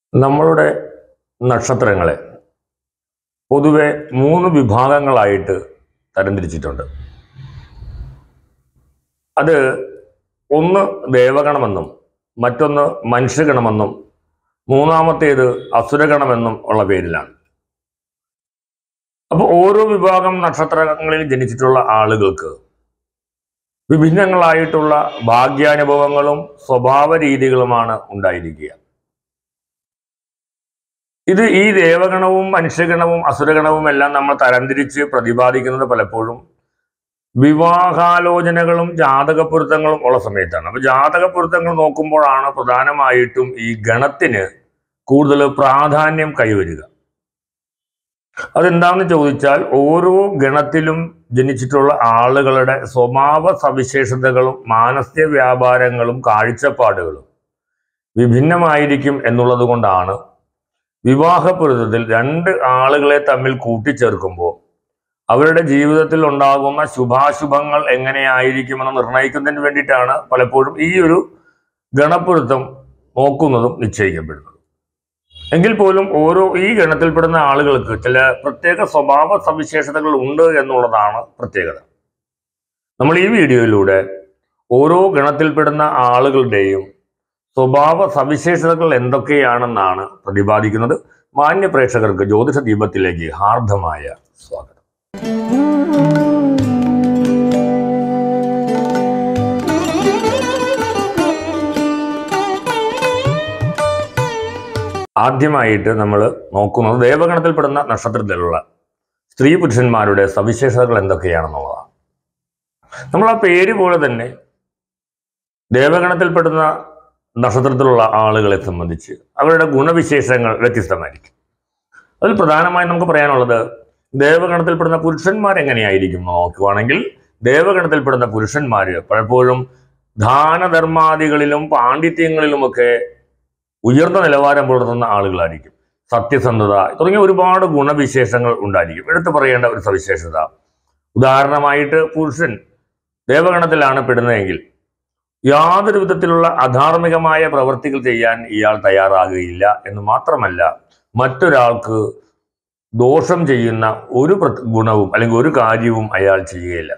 നമ്മളുടെ നക്ഷത്രങ്ങളെ പൊതുവെ മൂന്ന് വിഭാഗങ്ങളായിട്ട് തരംതിരിച്ചിട്ടുണ്ട് അത് ഒന്ന് ദേവഗണമെന്നും മറ്റൊന്ന് മനുഷ്യഗണമെന്നും മൂന്നാമത്തേത് അസുരഗണമെന്നും ഉള്ള പേരിലാണ് അപ്പോൾ ഓരോ വിഭാഗം നക്ഷത്രങ്ങളിൽ ജനിച്ചിട്ടുള്ള ആളുകൾക്ക് വിഭിന്നങ്ങളായിട്ടുള്ള ഭാഗ്യാനുഭവങ്ങളും സ്വഭാവ രീതികളുമാണ് ഉണ്ടായിരിക്കുക ഇത് ഈ ദേവഗണവും മനുഷ്യഗണവും അസുരഗണവും എല്ലാം നമ്മൾ തരംതിരിച്ച് പ്രതിപാദിക്കുന്നത് പലപ്പോഴും വിവാഹാലോചനകളും ജാതക പൊരുത്തങ്ങളും ഉള്ള സമയത്താണ് അപ്പൊ ജാതക പൊരുത്തങ്ങൾ നോക്കുമ്പോഴാണ് പ്രധാനമായിട്ടും ഈ ഗണത്തിന് കൂടുതൽ പ്രാധാന്യം കൈവരിക അതെന്താണെന്ന് ചോദിച്ചാൽ ഓരോ ഗണത്തിലും ജനിച്ചിട്ടുള്ള ആളുകളുടെ സ്വഭാവ സവിശേഷതകളും മാനസിക വ്യാപാരങ്ങളും കാഴ്ചപ്പാടുകളും വിഭിന്നമായിരിക്കും എന്നുള്ളത് കൊണ്ടാണ് വിവാഹപുരുതത്തിൽ രണ്ട് ആളുകളെ തമ്മിൽ കൂട്ടിച്ചേർക്കുമ്പോൾ അവരുടെ ജീവിതത്തിൽ ഉണ്ടാകുന്ന ശുഭാശുഭങ്ങൾ എങ്ങനെയായിരിക്കുമെന്ന് നിർണ്ണയിക്കുന്നതിന് വേണ്ടിയിട്ടാണ് പലപ്പോഴും ഈ ഒരു ഗണപ്പൊരുത്തം നോക്കുന്നതും നിശ്ചയിക്കപ്പെടുന്നത് എങ്കിൽ പോലും ഓരോ ഈ ഗണത്തിൽപ്പെടുന്ന ആളുകൾക്ക് ചില പ്രത്യേക സ്വഭാവ സവിശേഷതകൾ ഉണ്ട് എന്നുള്ളതാണ് പ്രത്യേകത നമ്മൾ ഈ വീഡിയോയിലൂടെ ഓരോ ഗണത്തിൽപ്പെടുന്ന ആളുകളുടെയും സ്വഭാവ സവിശേഷതകൾ എന്തൊക്കെയാണെന്നാണ് പ്രതിപാദിക്കുന്നത് മാന്യ പ്രേക്ഷകർക്ക് ജ്യോതിഷ ദീപത്തിലേക്ക് ഹാർദമായ സ്വാഗതം ആദ്യമായിട്ട് നമ്മൾ നോക്കുന്നത് ദേവഗണത്തിൽപ്പെടുന്ന നക്ഷത്രത്തിലുള്ള സ്ത്രീ പുരുഷന്മാരുടെ സവിശേഷതകൾ എന്തൊക്കെയാണെന്നുള്ളതാണ് നമ്മൾ ആ പേര് പോലെ തന്നെ ദേവഗണത്തിൽപ്പെടുന്ന നക്ഷത്രത്തിലുള്ള ആളുകളെ സംബന്ധിച്ച് അവരുടെ ഗുണവിശേഷങ്ങൾ വ്യത്യസ്തമായിരിക്കും അതിൽ പ്രധാനമായും നമുക്ക് പറയാനുള്ളത് ദേവഗണത്തിൽപ്പെടുന്ന പുരുഷന്മാർ എങ്ങനെയായിരിക്കും എന്ന് നോക്കുകയാണെങ്കിൽ ദേവഗണത്തിൽപ്പെടുന്ന പുരുഷന്മാർ പലപ്പോഴും ദാനധർമാദികളിലും പാണ്ഡിത്യങ്ങളിലുമൊക്കെ ഉയർന്ന നിലവാരം പുലർത്തുന്ന ആളുകളായിരിക്കും സത്യസന്ധത തുടങ്ങിയ ഒരുപാട് ഗുണവിശേഷങ്ങൾ ഉണ്ടായിരിക്കും എടുത്തു പറയേണ്ട ഒരു സവിശേഷത ഉദാഹരണമായിട്ട് പുരുഷൻ ദേവഗണത്തിലാണ് പെടുന്നതെങ്കിൽ യാതൊരു വിധത്തിലുള്ള അധാർമികമായ പ്രവൃത്തികൾ ചെയ്യാൻ ഇയാൾ തയ്യാറാകുകയില്ല എന്ന് മാത്രമല്ല മറ്റൊരാൾക്ക് ദോഷം ചെയ്യുന്ന ഒരു പ്ര- ഗുണവും അല്ലെങ്കിൽ ഒരു കാര്യവും അയാൾ ചെയ്യുകയില്ല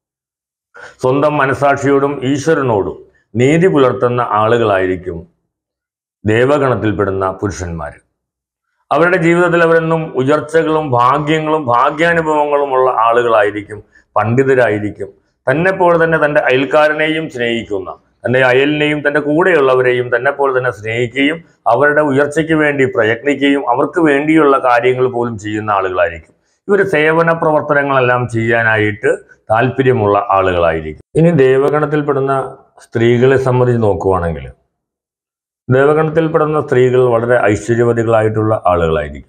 സ്വന്തം മനസാക്ഷിയോടും ഈശ്വരനോടും നീതി പുലർത്തുന്ന ആളുകളായിരിക്കും ദേവഗണത്തിൽപ്പെടുന്ന പുരുഷന്മാർ അവരുടെ ജീവിതത്തിൽ അവരെന്നും ഉയർച്ചകളും ഭാഗ്യങ്ങളും ഭാഗ്യാനുഭവങ്ങളും ഉള്ള ആളുകളായിരിക്കും പണ്ഡിതരായിരിക്കും തന്നെ പോലെ തന്നെ തൻ്റെ അയൽക്കാരനെയും സ്നേഹിക്കുന്ന തൻ്റെ അയലിനെയും തൻ്റെ കൂടെയുള്ളവരെയും തന്നെ പോലെ തന്നെ സ്നേഹിക്കുകയും അവരുടെ ഉയർച്ചയ്ക്ക് വേണ്ടി പ്രയത്നിക്കുകയും അവർക്ക് വേണ്ടിയുള്ള കാര്യങ്ങൾ പോലും ചെയ്യുന്ന ആളുകളായിരിക്കും ഇവർ സേവന പ്രവർത്തനങ്ങളെല്ലാം ചെയ്യാനായിട്ട് താല്പര്യമുള്ള ആളുകളായിരിക്കും ഇനി ദേവഗണത്തിൽപ്പെടുന്ന സ്ത്രീകളെ സംബന്ധിച്ച് നോക്കുവാണെങ്കിൽ ദേവഗണത്തിൽപ്പെടുന്ന സ്ത്രീകൾ വളരെ ഐശ്വര്യവതികളായിട്ടുള്ള ആളുകളായിരിക്കും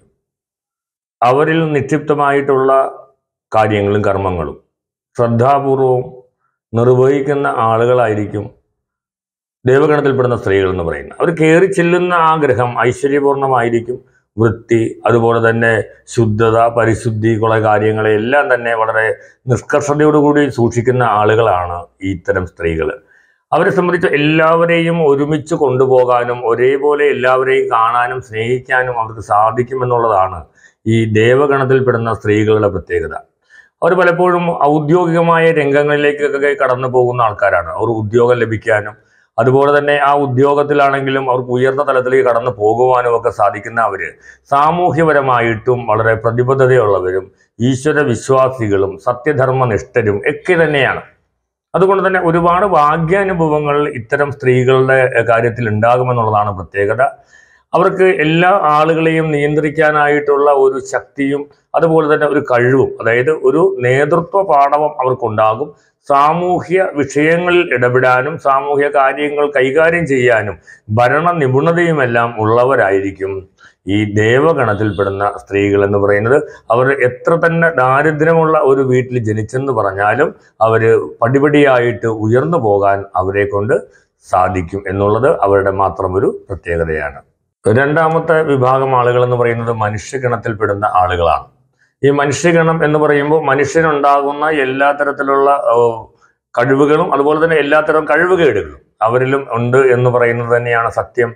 അവരിൽ നിക്ഷിപ്തമായിട്ടുള്ള കാര്യങ്ങളും കർമ്മങ്ങളും ശ്രദ്ധാപൂർവവും നിർവഹിക്കുന്ന ആളുകളായിരിക്കും ദേവഗണത്തിൽപ്പെടുന്ന സ്ത്രീകൾ എന്ന് പറയുന്നത് അവർ കയറി ചെല്ലുന്ന ആ ഗ്രഹം ഐശ്വര്യപൂർണമായിരിക്കും വൃത്തി അതുപോലെ തന്നെ ശുദ്ധത പരിശുദ്ധി കുറെ കാര്യങ്ങളെ എല്ലാം തന്നെ വളരെ നിഷ്കർഷതയോടുകൂടി സൂക്ഷിക്കുന്ന ആളുകളാണ് ഈ ഇത്തരം സ്ത്രീകൾ അവരെ സംബന്ധിച്ച് എല്ലാവരെയും ഒരുമിച്ച് കൊണ്ടുപോകാനും ഒരേപോലെ എല്ലാവരെയും കാണാനും സ്നേഹിക്കാനും അവർക്ക് സാധിക്കുമെന്നുള്ളതാണ് ഈ ദേവഗണത്തിൽപ്പെടുന്ന സ്ത്രീകളുടെ പ്രത്യേകത അവർ പലപ്പോഴും ഔദ്യോഗികമായ രംഗങ്ങളിലേക്കൊക്കെ കടന്നു പോകുന്ന ആൾക്കാരാണ് അവർ ഉദ്യോഗം ലഭിക്കാനും അതുപോലെ തന്നെ ആ ഉദ്യോഗത്തിലാണെങ്കിലും അവർക്ക് ഉയർന്ന തലത്തിലേക്ക് കടന്നു പോകുവാനും ഒക്കെ സാധിക്കുന്ന അവര് സാമൂഹ്യപരമായിട്ടും വളരെ പ്രതിബദ്ധതയുള്ളവരും ഈശ്വര വിശ്വാസികളും സത്യധർമ്മനിഷ്ഠരും ഒക്കെ തന്നെയാണ് അതുകൊണ്ട് തന്നെ ഒരുപാട് ഭാഗ്യാനുഭവങ്ങൾ ഇത്തരം സ്ത്രീകളുടെ കാര്യത്തിൽ ഉണ്ടാകുമെന്നുള്ളതാണ് പ്രത്യേകത അവർക്ക് എല്ലാ ആളുകളെയും നിയന്ത്രിക്കാനായിട്ടുള്ള ഒരു ശക്തിയും അതുപോലെ തന്നെ ഒരു കഴിവും അതായത് ഒരു നേതൃത്വ പാഠവും അവർക്കുണ്ടാകും സാമൂഹ്യ വിഷയങ്ങളിൽ ഇടപെടാനും സാമൂഹ്യ കാര്യങ്ങൾ കൈകാര്യം ചെയ്യാനും ഭരണ നിപുണതയുമെല്ലാം ഉള്ളവരായിരിക്കും ഈ ദേവഗണത്തിൽപ്പെടുന്ന സ്ത്രീകൾ എന്ന് പറയുന്നത് അവർ എത്ര തന്നെ ദാരിദ്ര്യമുള്ള ഒരു വീട്ടിൽ ജനിച്ചെന്ന് പറഞ്ഞാലും അവർ പടിപടിയായിട്ട് ഉയർന്നു പോകാൻ അവരെ കൊണ്ട് സാധിക്കും എന്നുള്ളത് അവരുടെ മാത്രം ഒരു പ്രത്യേകതയാണ് രണ്ടാമത്തെ വിഭാഗം ആളുകൾ എന്ന് പറയുന്നത് മനുഷ്യഗണത്തിൽപ്പെടുന്ന ആളുകളാണ് ഈ മനുഷ്യഗണം എന്ന് പറയുമ്പോൾ മനുഷ്യനുണ്ടാകുന്ന എല്ലാ തരത്തിലുള്ള ഓ, കഴിവുകളും അതുപോലെ തന്നെ എല്ലാത്തരം കഴിവുകേടുകളും അവരിലും ഉണ്ട് എന്ന് പറയുന്നത് തന്നെയാണ് സത്യം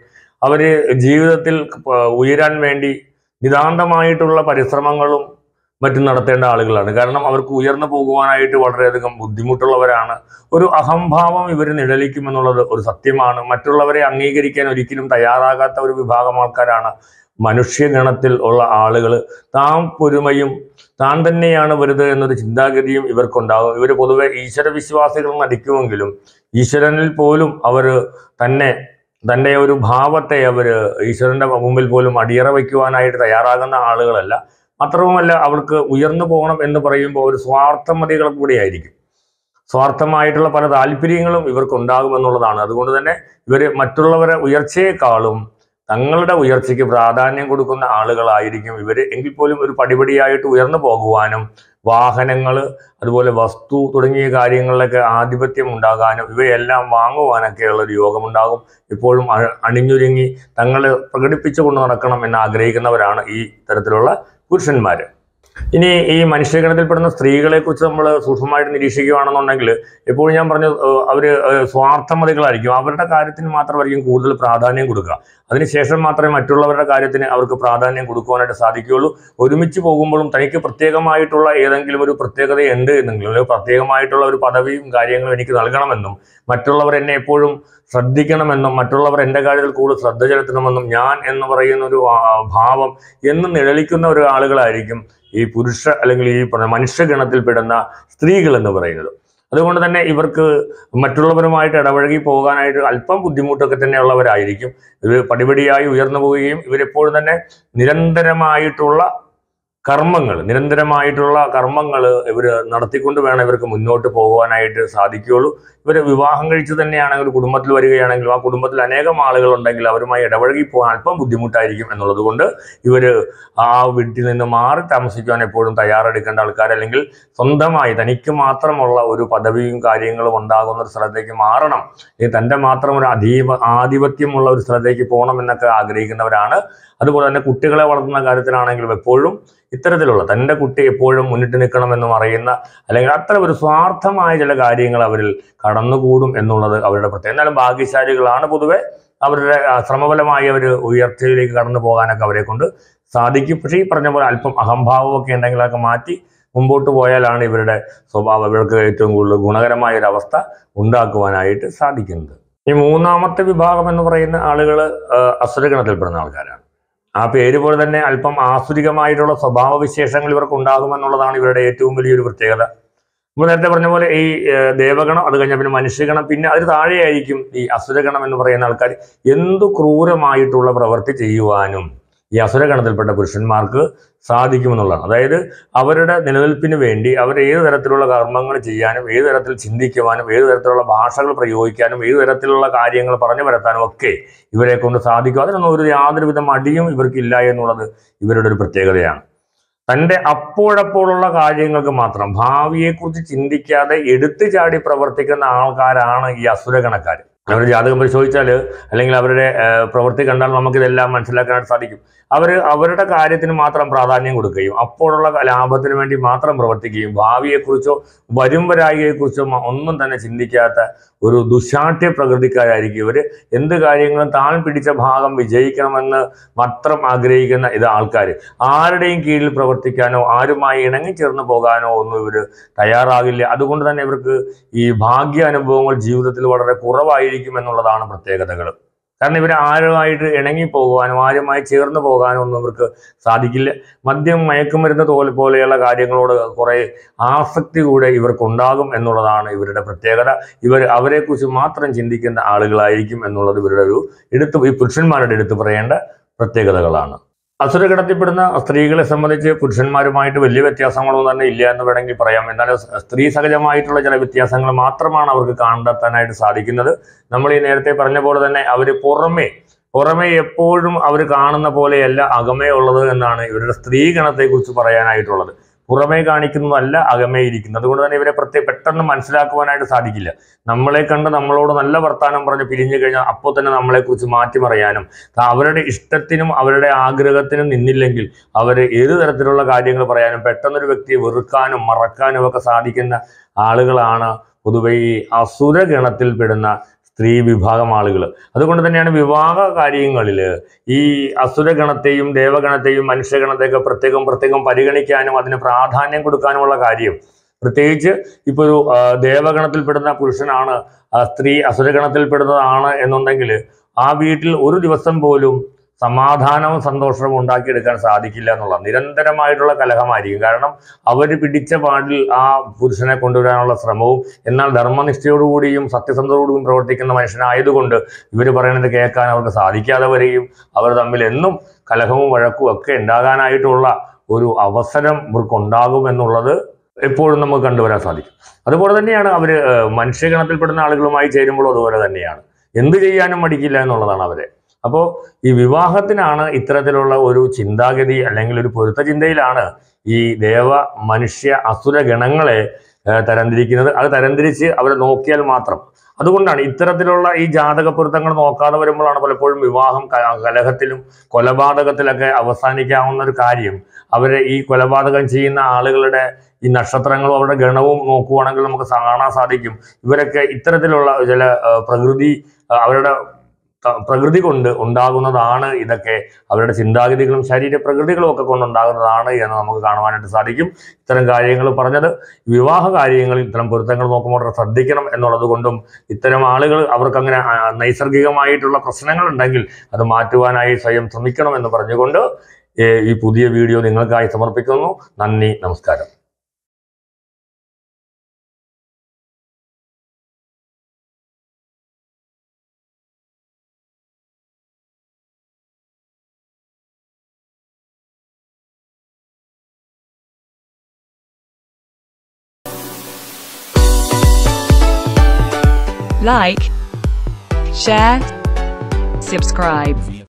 അവര് ജീവിതത്തിൽ പ- ഉയരാൻ വേണ്ടി നിതാന്തമായിട്ടുള്ള പരിശ്രമങ്ങളും മറ്റും നടത്തേണ്ട ആളുകളാണ് കാരണം അവർക്ക് ഉയർന്നു പോകുവാനായിട്ട് വളരെയധികം ബുദ്ധിമുട്ടുള്ളവരാണ് ഒരു അഹംഭാവം ഇവർ നിഴലിക്കുമെന്നുള്ളത് ഒരു സത്യമാണ് മറ്റുള്ളവരെ അംഗീകരിക്കാൻ ഒരിക്കലും തയ്യാറാകാത്ത ഒരു വിഭാഗം ആൾക്കാരാണ് മനുഷ്യഗണത്തിൽ ഉള്ള ആളുകൾ താൻ പൊരുമയും താൻ തന്നെയാണ് വലുത് എന്നൊരു ചിന്താഗതിയും ഇവർക്കുണ്ടാകും ഇവർ പൊതുവെ ഈശ്വര വിശ്വാസികൾ നടിക്കുമെങ്കിലും ഈശ്വരനിൽ പോലും അവർ തന്നെ തൻ്റെ ഒരു ഭാവത്തെ അവർ ഈശ്വരന്റെ മുമ്പിൽ പോലും അടിയറ വയ്ക്കുവാനായിട്ട് തയ്യാറാകുന്ന ആളുകളല്ല മാത്രവുമല്ല അവർക്ക് ഉയർന്നു പോകണം എന്ന് പറയുമ്പോൾ ഒരു സ്വാർത്ഥമതികൾ കൂടിയായിരിക്കും സ്വാർത്ഥമായിട്ടുള്ള പല താല്പര്യങ്ങളും ഇവർക്കുണ്ടാകുമെന്നുള്ളതാണ് അതുകൊണ്ട് തന്നെ ഇവർ മറ്റുള്ളവരെ ഉയർച്ചയെക്കാളും തങ്ങളുടെ ഉയർച്ചയ്ക്ക് പ്രാധാന്യം കൊടുക്കുന്ന ആളുകളായിരിക്കും ഇവർ എങ്കിൽ പോലും ഒരു പടിപടിയായിട്ട് ഉയർന്നു പോകുവാനും വാഹനങ്ങൾ അതുപോലെ വസ്തു തുടങ്ങിയ കാര്യങ്ങളിലൊക്കെ ആധിപത്യം ഉണ്ടാകാനും ഇവയെല്ലാം വാങ്ങുവാനൊക്കെയുള്ള ഒരു യോഗമുണ്ടാകും ഇപ്പോഴും അ- അണിഞ്ഞൊരുങ്ങി തങ്ങളെ പ്രകടിപ്പിച്ചുകൊണ്ട് നടക്കണം എന്ന് ആഗ്രഹിക്കുന്നവരാണ് ഈ തരത്തിലുള്ള പുരുഷന്മാർ ഇനി ഈ മനുഷ്യഗണത്തിൽപ്പെടുന്ന സ്ത്രീകളെ കുറിച്ച് നമ്മൾ സൂക്ഷ്മമായിട്ട് നിരീക്ഷിക്കുകയാണെന്നുണ്ടെങ്കിൽ എപ്പോഴും ഞാൻ പറഞ്ഞു ഏഹ് അവര് ഏഹ് സ്വാർത്ഥമതികളായിരിക്കും അവരുടെ കാര്യത്തിന് മാത്രമായിരിക്കും കൂടുതൽ പ്രാധാന്യം കൊടുക്കുക അതിനുശേഷം മാത്രമേ മറ്റുള്ളവരുടെ കാര്യത്തിന് അവർക്ക് പ്രാധാന്യം കൊടുക്കുവാനായിട്ട് സാധിക്കുകയുള്ളൂ ഒരുമിച്ച് പോകുമ്പോഴും തനിക്ക് പ്രത്യേകമായിട്ടുള്ള ഏതെങ്കിലും ഒരു പ്രത്യേകത ഉണ്ട് എന്നെങ്കിലും ഒരു പ്രത്യേകമായിട്ടുള്ള ഒരു പദവിയും കാര്യങ്ങളും എനിക്ക് നൽകണമെന്നും മറ്റുള്ളവർ എന്നെ എപ്പോഴും ശ്രദ്ധിക്കണമെന്നും മറ്റുള്ളവർ എൻ്റെ കാര്യത്തിൽ കൂടുതൽ ശ്രദ്ധ ചെലുത്തണമെന്നും ഞാൻ എന്ന് പറയുന്ന ഒരു ആ, ഭാവം എന്ന് നിഴലിക്കുന്ന ഒരു ആളുകളായിരിക്കും ഈ പുരുഷ അല്ലെങ്കിൽ ഈ പറഞ്ഞ മനുഷ്യഗണത്തിൽപ്പെടുന്ന സ്ത്രീകൾ എന്ന് പറയുന്നത് അതുകൊണ്ട് തന്നെ ഇവർക്ക് മറ്റുള്ളവരുമായിട്ട് ഇടപഴകി പോകാനായിട്ട് അല്പം ബുദ്ധിമുട്ടൊക്കെ തന്നെയുള്ളവരായിരിക്കും ഇവർ പടിപടിയായി ഉയർന്നു പോവുകയും ഇവരെപ്പോഴും തന്നെ നിരന്തരമായിട്ടുള്ള കർമ്മങ്ങൾ നിരന്തരമായിട്ടുള്ള കർമ്മങ്ങൾ ഇവർ നടത്തിക്കൊണ്ട് വേണം ഇവർക്ക് മുന്നോട്ട് പോകുവാനായിട്ട് സാധിക്കുകയുള്ളൂ ഇവർ വിവാഹം കഴിച്ച് തന്നെയാണെങ്കിൽ ഒരു കുടുംബത്തിൽ വരികയാണെങ്കിലും ആ കുടുംബത്തിൽ അനേകം ആളുകൾ ഉണ്ടെങ്കിൽ അവരുമായി ഇടപഴകി പോകാൻ അല്പം ബുദ്ധിമുട്ടായിരിക്കും എന്നുള്ളത് കൊണ്ട് ഇവർ ആ വീട്ടിൽ നിന്ന് മാറി താമസിക്കുവാൻ എപ്പോഴും തയ്യാറെടുക്കേണ്ട ആൾക്കാർ അല്ലെങ്കിൽ സ്വന്തമായി തനിക്ക് മാത്രമുള്ള ഒരു പദവിയും കാര്യങ്ങളും ഉണ്ടാകുന്ന ഒരു സ്ഥലത്തേക്ക് മാറണം അല്ലെങ്കിൽ തൻ്റെ മാത്രം ഒരു അധീപ ആധിപത്യമുള്ള ഒരു സ്ഥലത്തേക്ക് പോകണം എന്നൊക്കെ ആഗ്രഹിക്കുന്നവരാണ് അതുപോലെ തന്നെ കുട്ടികളെ വളർത്തുന്ന കാര്യത്തിലാണെങ്കിലും എപ്പോഴും ഇത്തരത്തിലുള്ള തൻ്റെ കുട്ടി എപ്പോഴും മുന്നിട്ട് നിൽക്കണമെന്നും അറിയുന്ന അല്ലെങ്കിൽ അത്ര ഒരു സ്വാർത്ഥമായ ചില കാര്യങ്ങൾ അവരിൽ കടന്നുകൂടും എന്നുള്ളത് അവരുടെ പ്രത്യേകം എന്നാലും ഭാഗ്യശാലികളാണ് പൊതുവെ അവരുടെ ആ, ശ്രമഫലമായി അവർ ഉയർച്ചയിലേക്ക് കടന്നു പോകാനൊക്കെ അവരെ കൊണ്ട് സാധിക്കും പക്ഷേ ഈ പറഞ്ഞ പോലെ അല്പം അഹംഭാവമൊക്കെ ഉണ്ടെങ്കിൽ അതൊക്കെ മാറ്റി മുമ്പോട്ട് പോയാലാണ് ഇവരുടെ സ്വഭാവം ഇവർക്ക് ഏറ്റവും കൂടുതൽ ഗുണകരമായ ഒരു അവസ്ഥ ഉണ്ടാക്കുവാനായിട്ട് സാധിക്കുന്നത് ഈ മൂന്നാമത്തെ വിഭാഗം എന്ന് പറയുന്ന ആളുകൾ അസുരഗണത്തിൽപ്പെടുന്ന ആൾക്കാരാണ് ആ പേര് പോലെ തന്നെ അല്പം ആസുരികമായിട്ടുള്ള സ്വഭാവ വിശേഷങ്ങൾ ഇവർക്ക് ഉണ്ടാകുമെന്നുള്ളതാണ് ഇവരുടെ ഏറ്റവും വലിയൊരു പ്രത്യേകത നമ്മൾ നേരത്തെ പറഞ്ഞ പോലെ ഈ ഏഹ്, ദേവഗണം അത് കഴിഞ്ഞാൽ പിന്നെ മനുഷ്യഗണം പിന്നെ അതിന് താഴെയായിരിക്കും ഈ അസുരഗണം എന്ന് പറയുന്ന ആൾക്കാർ എന്തു ക്രൂരമായിട്ടുള്ള പ്രവൃത്തി ചെയ്യുവാനും ഈ അസുരഗണത്തിൽപ്പെട്ട പുരുഷന്മാർക്ക് സാധിക്കുമെന്നുള്ളതാണ് അതായത് അവരുടെ നിലനിൽപ്പിന് വേണ്ടി അവർ ഏത് തരത്തിലുള്ള കർമ്മങ്ങൾ ചെയ്യാനും ഏത് തരത്തിൽ ചിന്തിക്കുവാനും ഏത് തരത്തിലുള്ള ഭാഷകൾ പ്രയോഗിക്കാനും ഏത് തരത്തിലുള്ള കാര്യങ്ങൾ പറഞ്ഞു വരത്താനും ഒക്കെ ഇവരെ കൊണ്ട് സാധിക്കും അതിനൊന്നും ഒരു യാതൊരുവിധ മടിയും ഇവർക്കില്ല എന്നുള്ളത് ഇവരുടെ ഒരു പ്രത്യേകതയാണ് തൻ്റെ അപ്പോഴപ്പോഴുള്ള കാര്യങ്ങൾക്ക് മാത്രം ഭാവിയെക്കുറിച്ച് ചിന്തിക്കാതെ എടുത്തു ചാടി പ്രവർത്തിക്കുന്ന ആൾക്കാരാണ് ഈ അസുരഗണക്കാർ അവരുടെ ജാതകം പരിശോധിച്ചാൽ അല്ലെങ്കിൽ അവരുടെ ഏഹ്, പ്രവൃത്തി കണ്ടാൽ നമുക്കിതെല്ലാം മനസ്സിലാക്കാനായിട്ട് സാധിക്കും അവർ അവരുടെ കാര്യത്തിന് മാത്രം പ്രാധാന്യം കൊടുക്കുകയും അപ്പോഴുള്ള ലാഭത്തിന് വേണ്ടി മാത്രം പ്രവർത്തിക്കുകയും ഭാവിയെക്കുറിച്ചോ വരും വരായികയെക്കുറിച്ചോ മ- ഒന്നും തന്നെ ചിന്തിക്കാത്ത ഒരു ദുശാഠ്യ പ്രകൃതിക്കാരായിരിക്കും ഇവർ എന്ത് കാര്യങ്ങളും താൻ പിടിച്ച ഭാഗം വിജയിക്കണമെന്ന് മാത്രം ആഗ്രഹിക്കുന്ന ഇത് ആൾക്കാർ ആരുടെയും കീഴിൽ പ്രവർത്തിക്കാനോ ആരുമായി ഇണങ്ങിച്ചേർന്ന് പോകാനോ ഒന്നും ഇവർ തയ്യാറാകില്ല അതുകൊണ്ട് തന്നെ ഇവർക്ക് ഈ ഭാഗ്യ അനുഭവങ്ങൾ ജീവിതത്തിൽ വളരെ കുറവായിരിക്കും എന്നുള്ളതാണ് പ്രത്യേകതകൾ കാരണം ഇവർ ആരുമായിട്ട് ഇണങ്ങി പോകുവാനോ ആരുമായി ചേർന്ന് പോകാനോ ഒന്നും ഇവർക്ക് സാധിക്കില്ല മദ്യം മയക്കുമരുന്ന് തോൽ പോലെയുള്ള കാര്യങ്ങളോട് കുറെ ആസക്തി കൂടെ ഇവർക്കുണ്ടാകും എന്നുള്ളതാണ് ഇവരുടെ പ്രത്യേകത ഇവർ അവരെക്കുറിച്ച് മാത്രം ചിന്തിക്കുന്ന ആളുകളായിരിക്കും എന്നുള്ളത് ഇവരുടെ ഒരു എടുത്ത് ഈ പുരുഷന്മാരുടെ എടുത്ത് പറയേണ്ട പ്രത്യേകതകളാണ് അസുരഗണത്തിൽപ്പെടുന്ന സ്ത്രീകളെ സംബന്ധിച്ച് പുരുഷന്മാരുമായിട്ട് വലിയ വ്യത്യാസങ്ങളൊന്നും തന്നെ ഇല്ല എന്ന് വേണമെങ്കിൽ പറയാം എന്നാലും സ്ത്രീ സഹജമായിട്ടുള്ള ചില വ്യത്യാസങ്ങൾ മാത്രമാണ് അവർക്ക് കണ്ടെത്താനായിട്ട് സാധിക്കുന്നത് നമ്മൾ ഈ നേരത്തെ പറഞ്ഞ പോലെ തന്നെ അവർ പുറമേ പുറമേ എപ്പോഴും അവർ കാണുന്ന പോലെയല്ല അകമേ ഉള്ളത് എന്നാണ് ഇവരുടെ സ്ത്രീഗണത്തെക്കുറിച്ച് പറയാനായിട്ടുള്ളത് പുറമേ കാണിക്കുന്നതല്ല അകമേ ഇരിക്കുന്നത് അതുകൊണ്ട് തന്നെ ഇവരെ പ്രത്യേക പെട്ടെന്ന് മനസ്സിലാക്കുവാനായിട്ട് സാധിക്കില്ല നമ്മളെ കണ്ട് നമ്മളോട് നല്ല വർത്താനം പറഞ്ഞ് പിരിഞ്ഞു കഴിഞ്ഞാൽ അപ്പോൾ തന്നെ നമ്മളെക്കുറിച്ച് മാറ്റിമറിയാനും ത- അവരുടെ ഇഷ്ടത്തിനും അവരുടെ ആഗ്രഹത്തിനും നിന്നില്ലെങ്കിൽ അവർ ഏത് തരത്തിലുള്ള കാര്യങ്ങൾ പറയാനും പെട്ടെന്നൊരു വ്യക്തിയെ വെറുക്കാനും മറക്കാനും ഒക്കെ സാധിക്കുന്ന ആളുകളാണ് പൊതുവെ ഈ അസുരഗണത്തിൽപ്പെടുന്ന സ്ത്രീ വിഭാഗം ആളുകൾ അതുകൊണ്ട് തന്നെയാണ് വിവാഹ കാര്യങ്ങളിൽ ഈ അസുരഗണത്തെയും ദേവഗണത്തെയും മനുഷ്യഗണത്തെയൊക്കെ പ്രത്യേകം പ്രത്യേകം പരിഗണിക്കാനും അതിന് പ്രാധാന്യം കൊടുക്കാനുമുള്ള കാര്യം പ്രത്യേകിച്ച് ഇപ്പോൾ ഒരു ആ, ദേവഗണത്തിൽപ്പെടുന്ന പുരുഷനാണ് ആ, സ്ത്രീ അസുരഗണത്തിൽപ്പെടുന്നതാണ് എന്നുണ്ടെങ്കിൽ ആ വീട്ടിൽ ഒരു ദിവസം പോലും സമാധാനവും സന്തോഷവും ഉണ്ടാക്കിയെടുക്കാൻ സാധിക്കില്ല എന്നുള്ള നിരന്തരമായിട്ടുള്ള കലഹമായിരിക്കും കാരണം അവർ പിടിച്ച പാടിൽ ആ പുരുഷനെ കൊണ്ടുവരാനുള്ള ശ്രമവും എന്നാൽ ധർമ്മനിഷ്ഠയോടുകൂടിയും സത്യസന്ധതയോടുകൂടിയും പ്രവർത്തിക്കുന്ന മനുഷ്യനായതുകൊണ്ട് ഇവർ പറയുന്നത് കേൾക്കാൻ അവർക്ക് സാധിക്കാതെ വരികയും അവർ തമ്മിൽ എന്നും കലഹവും വഴക്കും ഒക്കെ ഉണ്ടാകാനായിട്ടുള്ള ഒരു അവസരം ഇവർക്ക് ഉണ്ടാകുമെന്നുള്ളത് എപ്പോഴും നമുക്ക് കണ്ടുവരാൻ സാധിക്കും അതുപോലെ തന്നെയാണ് അവർ മനുഷ്യഗണത്തിൽപ്പെടുന്ന ആളുകളുമായി ചേരുമ്പോഴും അതുപോലെ തന്നെയാണ് എന്ത് ചെയ്യാനും മടിക്കില്ല എന്നുള്ളതാണ് അവരെ അപ്പോൾ ഈ വിവാഹത്തിനാണ് ഇത്തരത്തിലുള്ള ഒരു ചിന്താഗതി അല്ലെങ്കിൽ ഒരു പൊരുത്ത ചിന്തയിലാണ് ഈ ദേവ മനുഷ്യ അസുര ഗണങ്ങളെ ഏഹ്, തരംതിരിക്കുന്നത് അത് തരംതിരിച്ച് അവരെ നോക്കിയാൽ മാത്രം അതുകൊണ്ടാണ് ഇത്തരത്തിലുള്ള ഈ ജാതക പൊരുത്തങ്ങൾ നോക്കാതെ വരുമ്പോഴാണ് പലപ്പോഴും വിവാഹം ക- കലഹത്തിലും കൊലപാതകത്തിലൊക്കെ അവസാനിക്കാവുന്ന ഒരു കാര്യം അവരെ ഈ കൊലപാതകം ചെയ്യുന്ന ആളുകളുടെ ഈ നക്ഷത്രങ്ങളും അവരുടെ ഗണവും നോക്കുവാണെങ്കിൽ നമുക്ക് കാണാൻ സാധിക്കും ഇവരൊക്കെ ഇത്തരത്തിലുള്ള ചില ആ, പ്രകൃതി ആ, അവരുടെ ത- പ്രകൃതി കൊണ്ട് ഉണ്ടാകുന്നതാണ് ഇതൊക്കെ അവരുടെ ചിന്താഗതികളും ശരീര പ്രകൃതികളും ഒക്കെ കൊണ്ടുണ്ടാകുന്നതാണ് എന്ന് നമുക്ക് കാണുവാനായിട്ട് സാധിക്കും ഇത്തരം കാര്യങ്ങൾ പറഞ്ഞത് വിവാഹ കാര്യങ്ങളിൽ ഇത്തരം പൊരുത്തങ്ങൾ നോക്കുമ്പോൾ വളരെ ശ്രദ്ധിക്കണം എന്നുള്ളത് കൊണ്ടും ഇത്തരം ആളുകൾ അവർക്ക് അങ്ങനെ ആ, നൈസർഗികമായിട്ടുള്ള പ്രശ്നങ്ങൾ ഉണ്ടെങ്കിൽ അത് മാറ്റുവാനായി സ്വയം ശ്രമിക്കണം എന്ന് പറഞ്ഞുകൊണ്ട് ഏ, ഈ പുതിയ വീഡിയോ നിങ്ങൾക്കായി സമർപ്പിക്കുന്നു നന്ദി നമസ്കാരം like, share, subscribe.